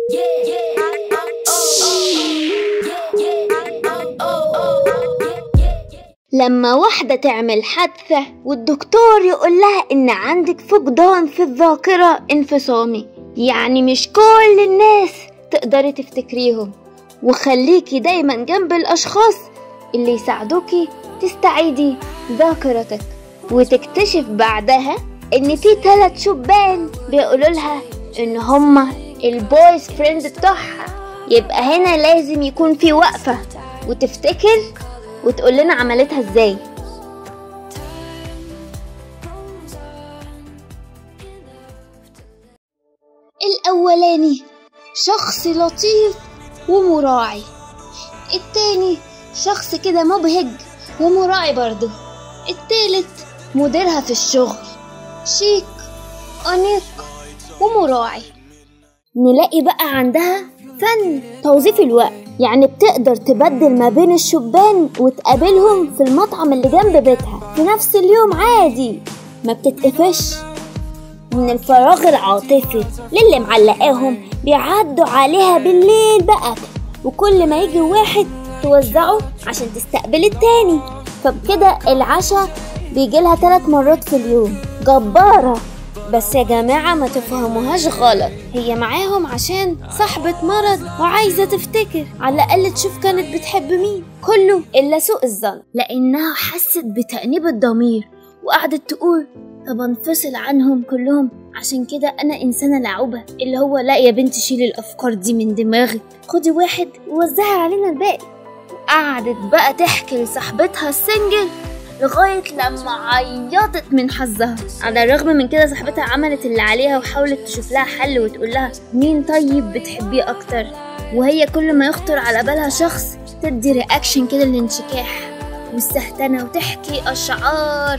لما واحدة تعمل حادثة والدكتور يقول لها إن عندك فقدان في الذاكرة انفصامي يعني مش كل الناس تقدري تفتكريهم وخليكي دايما جنب الأشخاص اللي يساعدوكي تستعيدي ذاكرتك وتكتشف بعدها إن في تلات شبان بيقولوا لها إن هما البويز فريند بتوعها يبقى هنا لازم يكون في وقفة وتفتكر وتقول لنا عملتها ازاي الأولاني شخص لطيف ومراعي التاني شخص كده مبهج ومراعي برضه التالت مديرها في الشغل شيك أنيق ومراعي نلاقي بقى عندها فن توظيف الوقت يعني بتقدر تبدل ما بين الشبان وتقابلهم في المطعم اللي جنب بيتها في نفس اليوم عادي ما بتتقفش من الفراغ العاطفي للي معلقاهم بيعدوا عليها بالليل بقى وكل ما يجي واحد توزعه عشان تستقبل التاني فبكده العشاء بيجيلها ثلاث مرات في اليوم جبارة بس يا جماعة ما تفهموهاش غلط هي معاهم عشان صاحبة مرض وعايزة تفتكر على الأقل تشوف كانت بتحب مين كله إلا سوء الظن لأنها حست بتأنيب الضمير وقعدت تقول طب انفصل عنهم كلهم عشان كده أنا إنسانة لعوبة اللي هو لا يا بنتي شيلي الأفكار دي من دماغك خدي واحد ووزعي علينا الباقي وقعدت بقى تحكي لصاحبتها السنجل لغاية لما عيطت من حظها على الرغم من كده صاحبتها عملت اللي عليها وحاولت تشوف لها حل وتقول لها مين طيب بتحبيه أكتر وهي كل ما يخطر على بالها شخص تدي رياكشن كده للانشكاح والسهتنة وتحكي أشعار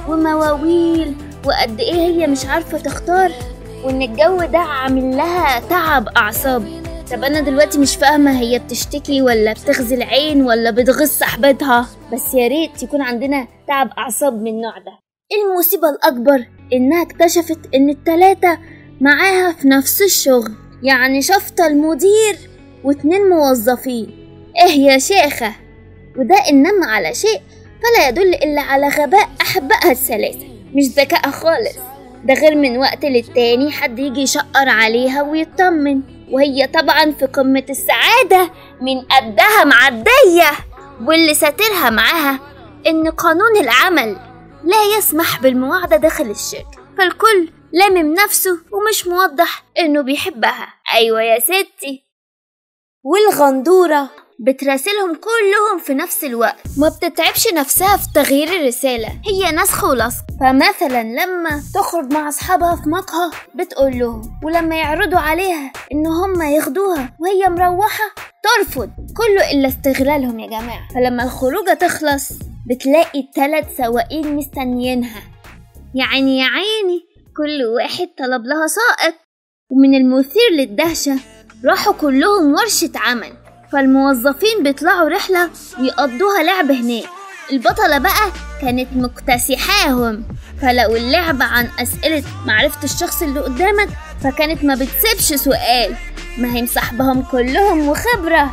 ومواويل وقد إيه هي مش عارفة تختار وإن الجو ده عامل لها تعب أعصاب طب انا دلوقتي مش فاهمه هي بتشتكي ولا بتغزي العين ولا بتغز صاحبتها بس يا ريت يكون عندنا تعب اعصاب من النوع ده المصيبه الاكبر انها اكتشفت ان التلاته معاها في نفس الشغل يعني شفطه المدير واتنين موظفين ايه يا شيخه وده انما على شيء فلا يدل الا على غباء احبائها الثلاثه مش ذكاء خالص ده غير من وقت للتاني حد يجي يشقر عليها ويطمن وهي طبعا في قمة السعادة من قدها معدية واللي ساترها معاها إن قانون العمل لا يسمح بالمواعدة داخل الشركة فالكل لامم نفسه ومش موضح إنه بيحبها أيوة يا ستي والغندورة بتراسلهم كلهم في نفس الوقت ما بتتعبش نفسها في تغيير الرسالة هي نسخ ولصق فمثلا لما تخرج مع أصحابها في مقهى بتقول لهم ولما يعرضوا عليها إن هم ياخدوها وهي مروحة ترفض كله إلا استغلالهم يا جماعة فلما الخروجة تخلص بتلاقي التلات سواقين مستنيينها يعني يا عيني كل واحد طلب لها سائق ومن المثير للدهشة راحوا كلهم ورشة عمل فالموظفين بيطلعوا رحلة ويقضوها لعب هناك البطلة بقى كانت مكتسحاهم فلو اللعب عن أسئلة معرفة الشخص اللي قدامك فكانت ما بتسيبش سؤال ما هي مصاحبهم كلهم وخبرة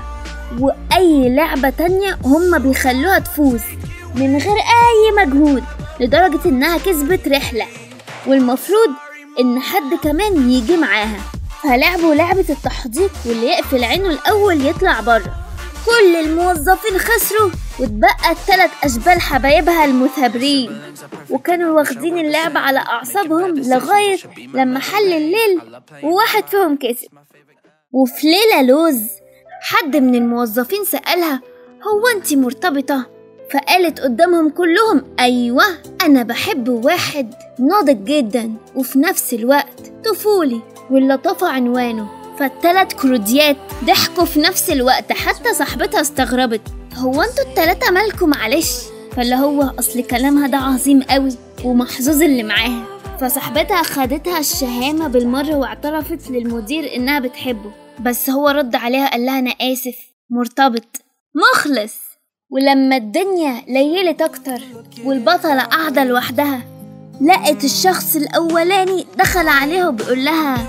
وأي لعبة تانية هم بيخلوها تفوز من غير أي مجهود لدرجة إنها كسبت رحلة والمفروض إن حد كمان يجي معاها فلعبوا لعبة التحديق واللي يقفل عينه الأول يطلع بره كل الموظفين خسروا واتبقى التلات أشبال حبايبها المثابرين وكانوا واخدين اللعبة على أعصابهم لغاية لما حل الليل وواحد فيهم كسب وفي ليلة لوز حد من الموظفين سألها هو انتي مرتبطة؟ فقالت قدامهم كلهم أيوة أنا بحب واحد ناضج جدا وفي نفس الوقت طفولي واللطافة عنوانه فالتلات كروديات ضحكوا في نفس الوقت حتى صاحبتها استغربت هو انتوا التلاتة مالكوا معلش فاللي هو أصل كلامها ده عظيم قوي ومحظوظ اللي معاها فصاحبتها خدتها الشهامة بالمرة واعترفت للمدير إنها بتحبه بس هو رد عليها قال لها أنا آسف مرتبط مخلص ولما الدنيا ليلت أكتر والبطلة قاعدة لوحدها لقت الشخص الأولاني دخل عليها وبيقول لها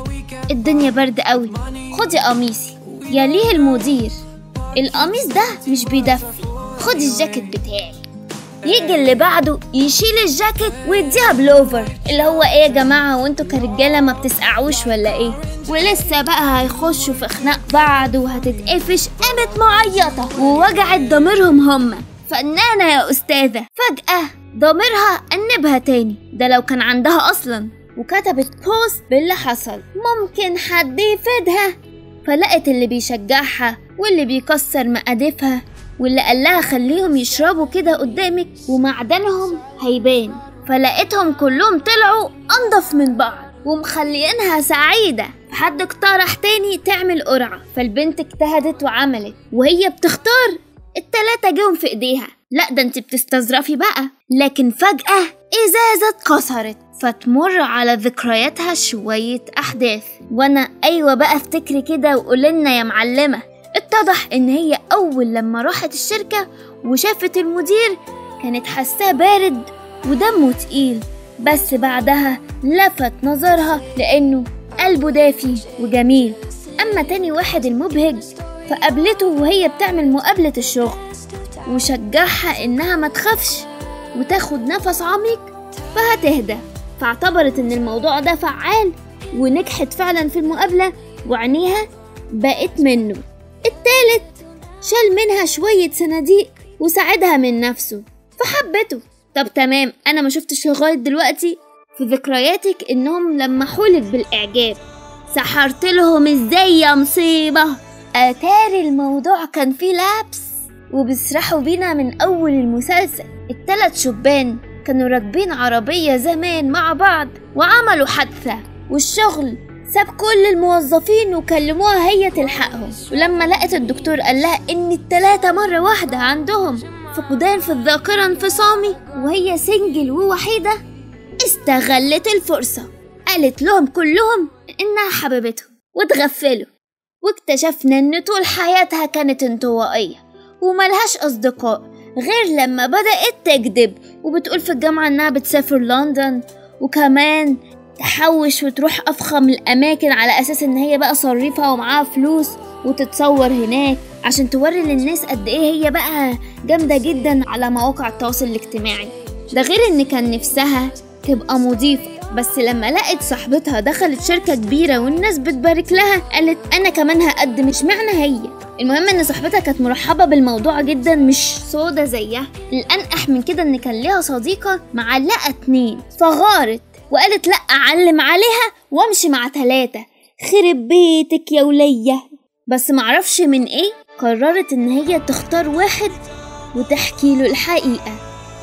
الدنيا برد قوي خدي قميصي يا ليه المدير القميص ده مش بيدفي خدي الجاكيت بتاعي يجي اللي بعده يشيل الجاكيت ويديها بلوفر اللي هو ايه يا جماعة وانتوا كرجالة ما بتسقعوش ولا ايه ولسه بقى هيخشوا في خناق بعض وهتتقفش قامت معيطة ووجعت ضميرهم هما فنانة يا أستاذة فجأة ضميرها أنبها تاني ده لو كان عندها أصلا وكتبت بوست باللي حصل ممكن حد يفيدها فلقت اللي بيشجعها واللي بيكسر مقادفها واللي قالها خليهم يشربوا كده قدامك ومعدنهم هيبان فلقيتهم كلهم طلعوا أنضف من بعض ومخليينها سعيدة فحد اقترح تاني تعمل قرعة فالبنت اجتهدت وعملت وهي بتختار التلاتة جم في ايديها لا ده انت بتستظرفي بقى لكن فجأة ازازة اتكسرت فتمر على ذكرياتها شوية أحداث وأنا أيوة بقى افتكري كده وقولنا يا معلمة اتضح إن هي أول لما راحت الشركة وشافت المدير كانت حاساه بارد ودمه تقيل بس بعدها لفت نظرها لأنه قلبه دافي وجميل أما تاني واحد المبهج فقابلته وهي بتعمل مقابلة الشغل وشجعها إنها ما تخافش وتاخد نفس عميق فهتهدى فاعتبرت إن الموضوع ده فعال ونجحت فعلا في المقابلة وعينيها بقت منه التالت شال منها شوية صناديق وساعدها من نفسه فحبته طب تمام أنا ما شفتش لغاية دلوقتي في ذكرياتك إنهم لمحولك بالإعجاب سحرت لهم ازاي يا مصيبة أتاري الموضوع كان فيه لبس وبيسرحوا بينا من أول المسلسل التلات شبان كانوا راكبين عربية زمان مع بعض وعملوا حادثة والشغل ساب كل الموظفين وكلموها هي تلحقهم ولما لقت الدكتور قال لها إن التلاتة مرة واحدة عندهم فقدان في الذاكرة انفصامي وهي سنجل ووحيدة استغلت الفرصة قالت لهم كلهم إنها حبيبتهم وتغفلوا واكتشفنا إن طول حياتها كانت انطوائية وملهاش أصدقاء غير لما بدأت تكذب وبتقول في الجامعة إنها بتسافر لندن وكمان تحوش وتروح أفخم الأماكن على أساس إن هي بقى صريفة ومعاها فلوس وتتصور هناك عشان توري للناس قد إيه هي بقى جامدة جدا على مواقع التواصل الاجتماعي ده غير إن كان نفسها تبقى مضيفة بس لما لقت صاحبتها دخلت شركة كبيرة والناس بتبارك لها قالت أنا كمان هقدم اشمعنى هي المهم ان صاحبتها كانت مرحبة بالموضوع جدا مش سودة زيها الأنقح من كده ان كان ليها صديقة معلقة اتنين فغارت وقالت لأ أعلم عليها وامشي مع تلاتة خرب بيتك يا ولية بس معرفش من ايه قررت ان هي تختار واحد وتحكي له الحقيقة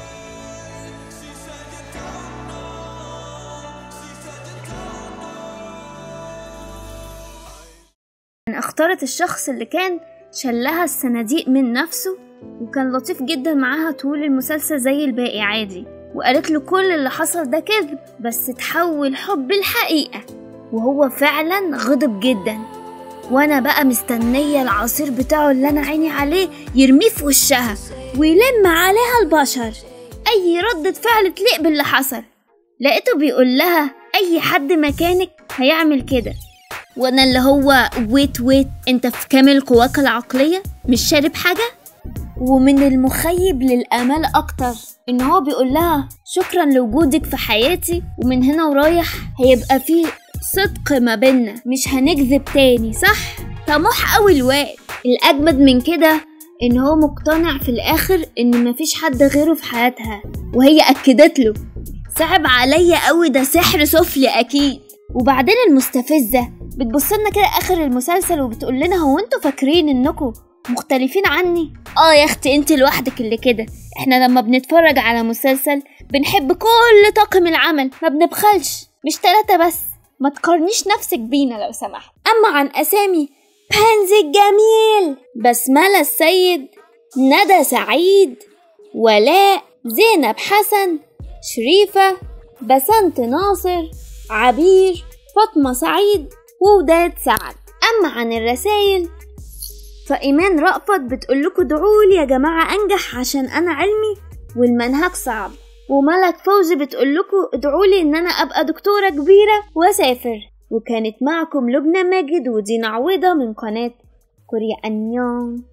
اختارت الشخص اللي كان شلها الصناديق من نفسه وكان لطيف جدا معاها طول المسلسل زي الباقي عادي وقالت له كل اللي حصل ده كذب بس تحول حب الحقيقة وهو فعلا غضب جدا وانا بقى مستنية العصير بتاعه اللي انا عيني عليه يرميه في وشها ويلم عليها البشر اي ردة فعل تليق باللي حصل لقيته بيقول لها اي حد مكانك هيعمل كده وانا اللي هو ويت ويت انت في كامل قواك العقلية مش شارب حاجة ومن المخيب للآمال أكتر إن هو بيقول لها شكرا لوجودك في حياتي ومن هنا ورايح هيبقى في صدق ما بينا مش هنكذب تاني صح؟ طموح أوي الواد الأجمد من كده إن هو مقتنع في الآخر إن مفيش حد غيره في حياتها وهي أكدت له صعب عليا أوي ده سحر سفلي أكيد وبعدين المستفزة بتبص لنا كده اخر المسلسل وبتقول لنا هو انتوا فاكرين انكم مختلفين عني اه يا اختي انت لوحدك اللي كده احنا لما بنتفرج على مسلسل بنحب كل طاقم العمل ما بنبخلش مش تلاتة بس ما تقارنيش نفسك بينا لو سمحت اما عن اسامي بانزي الجميل بسملة السيد ندى سعيد ولاء زينب حسن شريفة بسنت ناصر عبير فاطمة سعيد ووداد سعد أما عن الرسايل فإيمان رأفت بتقول لكم ادعولي يا جماعة أنجح عشان أنا علمي والمنهج صعب وملك فوزي بتقول لكم ادعولي إن أنا أبقى دكتورة كبيرة وأسافر وكانت معكم لبنى ماجد ودينا عويضة من قناة كوريا أنيون